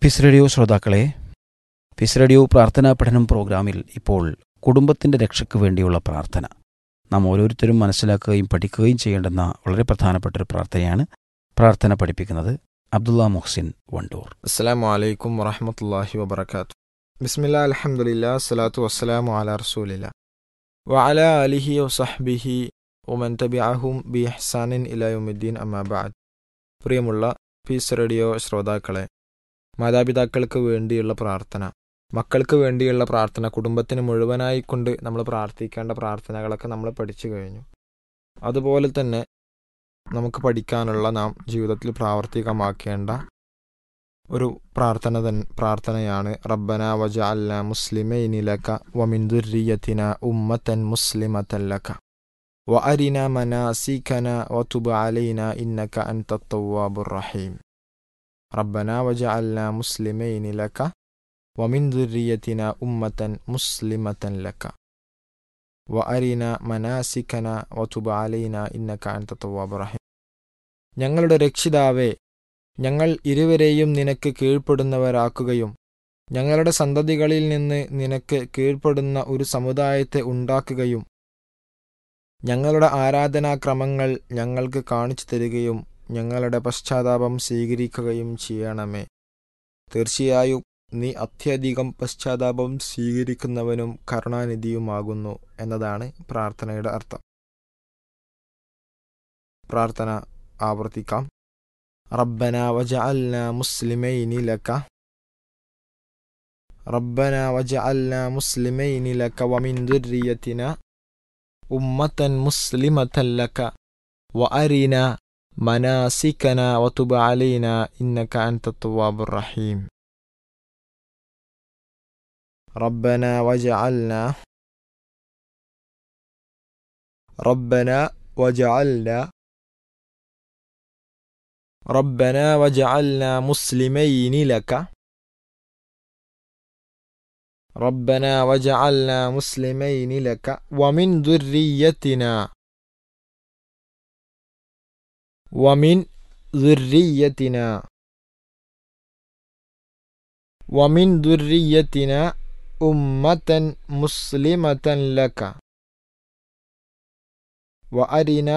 piece radio ശ്രോതാക്കളെ peace radio പ്രാർത്ഥനാ പഠനം പ്രോഗ്രാമിൽ ഇപ്പോൾ കുടുംബത്തിൻ്റെ രക്ഷയ്ക്ക് വേണ്ടിയുള്ള പ്രാർത്ഥന നാം ഓരോരുത്തരും മനസ്സിലാക്കുകയും പഠിക്കുകയും ചെയ്യേണ്ടുന്ന വളരെ പ്രധാനപ്പെട്ട ഒരു പ്രാർത്ഥനയാണ് പ്രാർത്ഥന പഠിപ്പിക്കുന്നത് അബ്ദുള്ള മുഹ്സിൻ വണ്ടൂർ അസ്സാം വലൈക്കും വറഹമത്തല്ലാഹി വബർക്കാത്തു ബിസ്മില്ല അലഹമുല്ല സ്വലാത്തു വസ്സലാമു അല റസൂലില്ല വഅല അലിഹി വസഹ്ബിഹി ഒമൻ തബിഅഹും ബി ഹസാനിൻ ഇലയുദ്ദീൻ അമ്മാബാദ് പ്രിയമുള്ള പീസ് റേഡിയോ ശ്രോതാക്കളെ മാതാപിതാക്കൾക്ക് വേണ്ടിയുള്ള പ്രാർത്ഥന മക്കൾക്ക് വേണ്ടിയുള്ള പ്രാർത്ഥന കുടുംബത്തിന് മുഴുവനായി കൊണ്ട് നമ്മൾ പ്രാർത്ഥിക്കേണ്ട പ്രാർത്ഥനകളൊക്കെ നമ്മൾ പഠിച്ചു കഴിഞ്ഞു അതുപോലെ തന്നെ നമുക്ക് പഠിക്കാനുള്ള നാം ജീവിതത്തിൽ പ്രാവർത്തികമാക്കേണ്ട ഒരു പ്രാർത്ഥന തൻ പ്രാർത്ഥനയാണ് റബ്ബന വജ അല്ല മുസ്ലിമൈനിലക വമിന്ദുര്യത്തിന ഉമ്മത്തൻ മുസ്ലിമത്തല്ലക വ അരിന മനാസിക്കന വതുബ അലൈന ഇന്നക അൻത തവ്വാബുർ റഹീം റബ്ബന വജ അല്ല മുസ്ലിമൈനിലക വമിന്ദുര്യത്തിന ഉമ്മത്തൻ മുസ്ലിമത്തൻ ലക വ അരിന മനാസിക്കന വതുബ അലൈന ഇന്നക അൻത തവ്വാബുർ റഹീം ഞങ്ങളുടെ രക്ഷിതാവേ ഞങ്ങൾ ഇരുവരെയും നിനക്ക് കീഴ്പ്പെടുന്നവരാക്കുകയും ഞങ്ങളുടെ സന്തതികളിൽ നിന്ന് നിനക്ക് കീഴ്പ്പെടുന്ന ഒരു സമുദായത്തെ ഉണ്ടാക്കുകയും ഞങ്ങളുടെ ആരാധനാക്രമങ്ങൾ ഞങ്ങൾക്ക് കാണിച്ചു തരികയും ഞങ്ങളുടെ പശ്ചാത്താപം സ്വീകരിക്കുകയും ചെയ്യണമേ തീർച്ചയായും നീ അത്യധികം പശ്ചാത്താപം സ്വീകരിക്കുന്നവനും കരുണാനിധിയുമാകുന്നു എന്നതാണ് പ്രാർത്ഥനയുടെ അർത്ഥം പ്രാർത്ഥന ആവർത്തിക്കാം ربنا وجعلنا مسلمين لك ربنا وجعلنا مسلمين لك ومن ذريتنا أمة مسلمة لك وأرنا مناسكنا وتب علينا إنك أنت التواب الرحيم ربنا وجعلنا ربنا وجعلنا ربنا وجعلنا مسلمين لك ربنا وجعلنا مسلمين لك ومن ذريتنا ومن ذريتنا ومن ذريتنا أمة مسلمة لك وأرنا